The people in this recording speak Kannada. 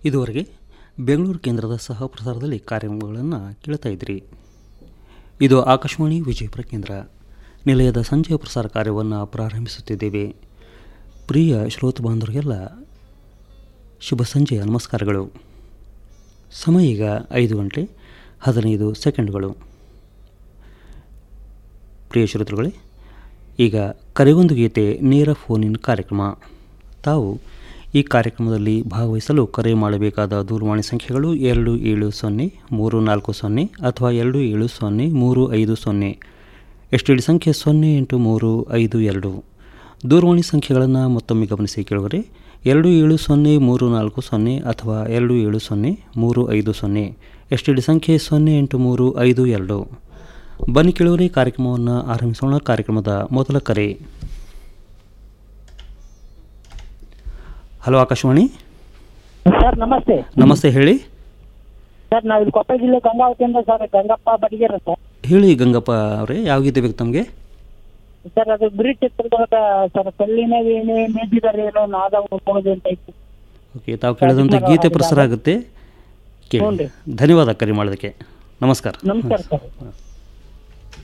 ಇದುವರೆಗೆ ಬೆಂಗಳೂರು ಕೇಂದ್ರದ ಸಹ ಪ್ರಸಾರದಲ್ಲಿ ಕಾರ್ಯಕ್ರಮಗಳನ್ನು ಕೇಳ್ತಾ ಇದ್ರಿ ಇದು ಆಕಾಶವಾಣಿ ವಿಜಯಪುರ ಕೇಂದ್ರ ನಿಲಯದ ಸಂಜೆಯ ಪ್ರಸಾರ ಕಾರ್ಯವನ್ನು ಪ್ರಾರಂಭಿಸುತ್ತಿದ್ದೇವೆ ಪ್ರಿಯ ಶ್ರೋತ ಬಾಂಧವರಿಗೆಲ್ಲ ಶುಭ ಸಂಜೆಯ ನಮಸ್ಕಾರಗಳು ಸಮಯ ಈಗ ಐದು ಗಂಟೆ ಹದಿನೈದು ಸೆಕೆಂಡ್ಗಳು ಪ್ರಿಯ ಶ್ರೋತೃಗಳೇ ಈಗ ಕರೆಗೊಂದು ಗೀತೆ ನೇರ ಫೋನಿನ್ ಕಾರ್ಯಕ್ರಮ ತಾವು ಈ ಕಾರ್ಯಕ್ರಮದಲ್ಲಿ ಭಾಗವಹಿಸಲು ಕರೆ ಮಾಡಬೇಕಾದ ದೂರವಾಣಿ ಸಂಖ್ಯೆಗಳು ಎರಡು ಏಳು ಸೊನ್ನೆ ಮೂರು ನಾಲ್ಕು ಸೊನ್ನೆ ಅಥವಾ ಎರಡು ಏಳು ಸೊನ್ನೆ ಮೂರು ಐದು ಸೊನ್ನೆ ಎಸ್ ಟಿ ಡಿ ಸಂಖ್ಯೆ ಸೊನ್ನೆ ಎಂಟು ಮೂರು ಐದು ಎರಡು ದೂರವಾಣಿ ಸಂಖ್ಯೆಗಳನ್ನು ಮತ್ತೊಮ್ಮೆ ಗಮನಿಸಿ ಕೇಳುವರೆ ಎರಡು ಏಳು ಸೊನ್ನೆ ಮೂರು ನಾಲ್ಕು ಸೊನ್ನೆ ಅಥವಾ ಎರಡು ಏಳು ಸೊನ್ನೆ ಮೂರು ಐದು ಸೊನ್ನೆ ಎಸ್ ಟಿ ಡಿ ಸಂಖ್ಯೆ ಸೊನ್ನೆ ಎಂಟು ಮೂರು ಐದು ಎರಡು ಬನ್ನಿ ಕೇಳುವರೆ ಕಾರ್ಯಕ್ರಮವನ್ನು ಆರಂಭಿಸೋಣ ಕಾರ್ಯಕ್ರಮದ ಮೊದಲ ಕರೆ ಹಲೋ ಆಕಾಶವಾಣಿ ಸರ್ ನಮಸ್ತೆ ನಮಸ್ತೆ ಹೇಳಿ ಸರ್ ನಾವು ಇಲ್ಲಿ ಕೊಪ್ಪಳ ಜಿಲ್ಲೆ ಗಂಗಾವತಿಯಿಂದ ಸರ್ ಗಂಗಪ್ಪ ಬಡಿಗೆರ ಸರ್ ಹೇಳಿ ಗಂಗಪ್ಪ ಅವರೇ ಯಾವ ಗೀತೆ ಬೇಕು ತಮಗೆ ಸರ್ ಅದು ಬ್ರಿಡ್ ಚಿತ್ರದೊಳಗ ಸರ್ ಕಲ್ಲಿನ ವೀಣೆ ಮೇದಿದರೇನೋ ನಾದ ಹೋಗೋದು ಅಂತ ಐತಿ ಓಕೆ ತಾವು ಕೇಳಿದಂಥ ಗೀತೆ ಪ್ರಸಾರ ಆಗುತ್ತೆ ಕೇಳಿ ಹ್ಞೂ ರೀ. ಧನ್ಯವಾದ ಕರೆ ಮಾಡೋದಕ್ಕೆ ನಮಸ್ಕಾರ ನಮಸ್ಕಾರ ಸರ್